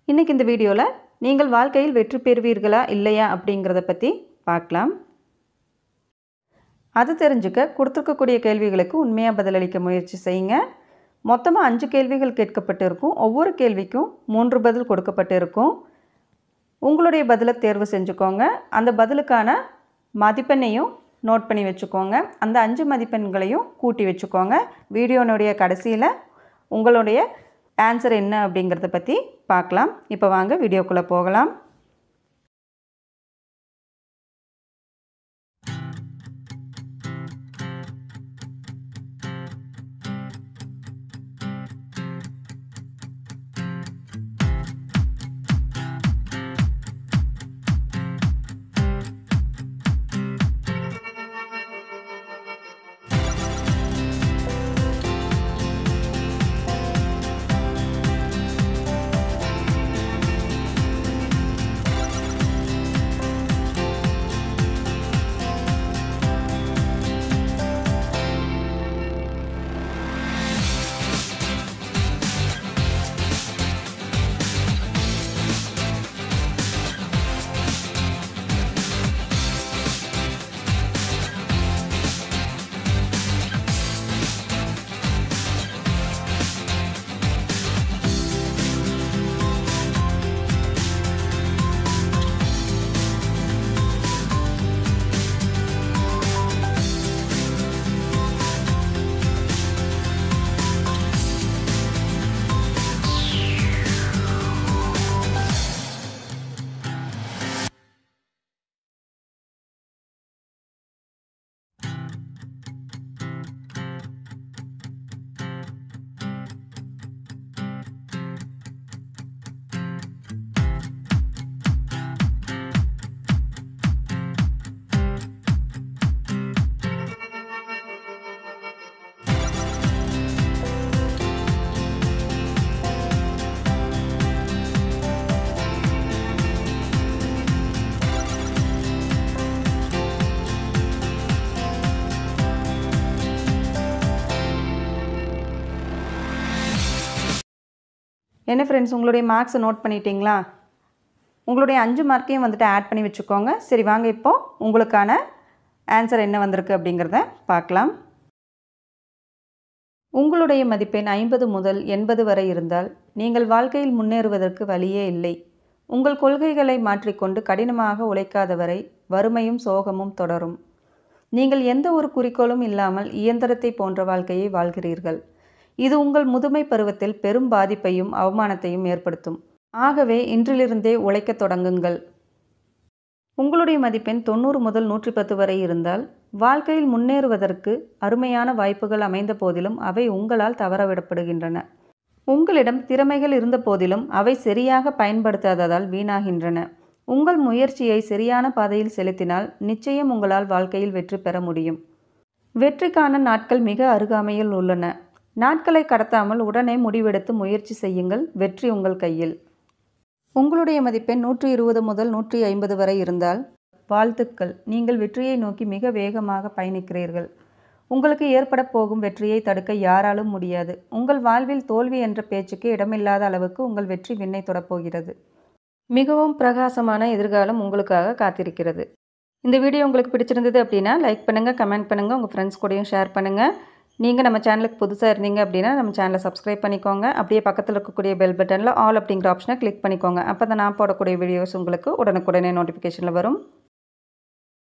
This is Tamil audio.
இன்றைக்கி இந்த வீடியோவில் நீங்கள் வாழ்க்கையில் வெற்றி பெறுவீர்களா இல்லையா அப்படிங்கிறத பற்றி பார்க்கலாம் அது தெரிஞ்சுக்க கொடுத்துருக்கக்கூடிய கேள்விகளுக்கு உண்மையாக பதிலளிக்க முயற்சி செய்யுங்க மொத்தமாக அஞ்சு கேள்விகள் கேட்கப்பட்டு இருக்கும் ஒவ்வொரு கேள்விக்கும் மூன்று பதில் கொடுக்கப்பட்டு இருக்கும் உங்களுடைய பதிலை தேர்வு செஞ்சுக்கோங்க அந்த பதிலுக்கான மதிப்பெண்ணையும் நோட் பண்ணி வச்சுக்கோங்க அந்த அஞ்சு மதிப்பெண்களையும் கூட்டி வச்சுக்கோங்க வீடியோனுடைய கடைசியில் உங்களுடைய ஆன்சர் என்ன அப்படிங்கிறத பற்றி பார்க்கலாம் இப்போ வாங்க வீடியோக்குள்ளே போகலாம் என்ன ஃப்ரெண்ட்ஸ் உங்களுடைய மார்க்ஸை நோட் பண்ணிட்டீங்களா உங்களுடைய அஞ்சு மார்க்கையும் வந்துட்டு ஆட் பண்ணி வச்சுக்கோங்க சரி வாங்க இப்போது உங்களுக்கான ஆன்சர் என்ன வந்திருக்கு அப்படிங்கிறத பார்க்கலாம் உங்களுடைய மதிப்பெண் ஐம்பது முதல் எண்பது வரை இருந்தால் நீங்கள் வாழ்க்கையில் முன்னேறுவதற்கு வழியே இல்லை உங்கள் கொள்கைகளை மாற்றிக்கொண்டு கடினமாக உழைக்காதவரை வறுமையும் சோகமும் தொடரும் நீங்கள் எந்த ஒரு குறிக்கோளும் இல்லாமல் இயந்திரத்தை போன்ற வாழ்க்கையை வாழ்கிறீர்கள் இது உங்கள் முதுமை பருவத்தில் பெரும் பாதிப்பையும் அவமானத்தையும் ஏற்படுத்தும் ஆகவே இன்றிலிருந்தே உழைக்கத் தொடங்குங்கள் உங்களுடைய மதிப்பெண் தொண்ணூறு முதல் நூற்றி பத்து வரை இருந்தால் வாழ்க்கையில் முன்னேறுவதற்கு அருமையான வாய்ப்புகள் அமைந்த போதிலும் அவை உங்களால் தவறவிடப்படுகின்றன உங்களிடம் திறமைகள் இருந்த போதிலும் அவை சரியாக பயன்படுத்தாததால் வீணாகின்றன உங்கள் முயற்சியை சரியான பாதையில் செலுத்தினால் நிச்சயம் உங்களால் வாழ்க்கையில் வெற்றி பெற முடியும் வெற்றிக்கான நாட்கள் மிக அருகாமையில் உள்ளன நாட்களை கடத்தாமல் உடனே முடிவெடுத்து முயற்சி செய்யுங்கள் வெற்றி உங்கள் கையில் உங்களுடைய மதிப்பெண் நூற்றி இருபது முதல் நூற்றி ஐம்பது வரை இருந்தால் வாழ்த்துக்கள் நீங்கள் வெற்றியை நோக்கி மிக வேகமாக பயணிக்கிறீர்கள் உங்களுக்கு ஏற்பட போகும் வெற்றியை தடுக்க யாராலும் முடியாது உங்கள் வாழ்வில் தோல்வி என்ற பேச்சுக்கு இடமில்லாத அளவுக்கு உங்கள் வெற்றி விண்ணை தொடப்போகிறது மிகவும் பிரகாசமான எதிர்காலம் உங்களுக்காக காத்திருக்கிறது இந்த வீடியோ உங்களுக்கு பிடிச்சிருந்தது அப்படின்னா லைக் பண்ணுங்கள் கமெண்ட் பண்ணுங்கள் உங்கள் ஃப்ரெண்ட்ஸ் கூடயும் ஷேர் பண்ணுங்கள் நீங்கள் நம்ம சேனலுக்கு புதுசாக இருந்தீங்க அப்படின்னா நம்ம சேனலை சப்ஸ்கிரைப் பண்ணிக்கோங்க அப்படியே பக்கத்தில் இருக்கக்கூடிய பெல் பட்டனில் ஆல் அப்படிங்கிற ஆப்ஷனை கிளிக் பண்ணிக்கோங்க அப்போ தான் நான் போடக்கூடிய வீடியோஸ் உங்களுக்கு உடனுக்குடனே நோட்டிஃபிகேஷனில் வரும்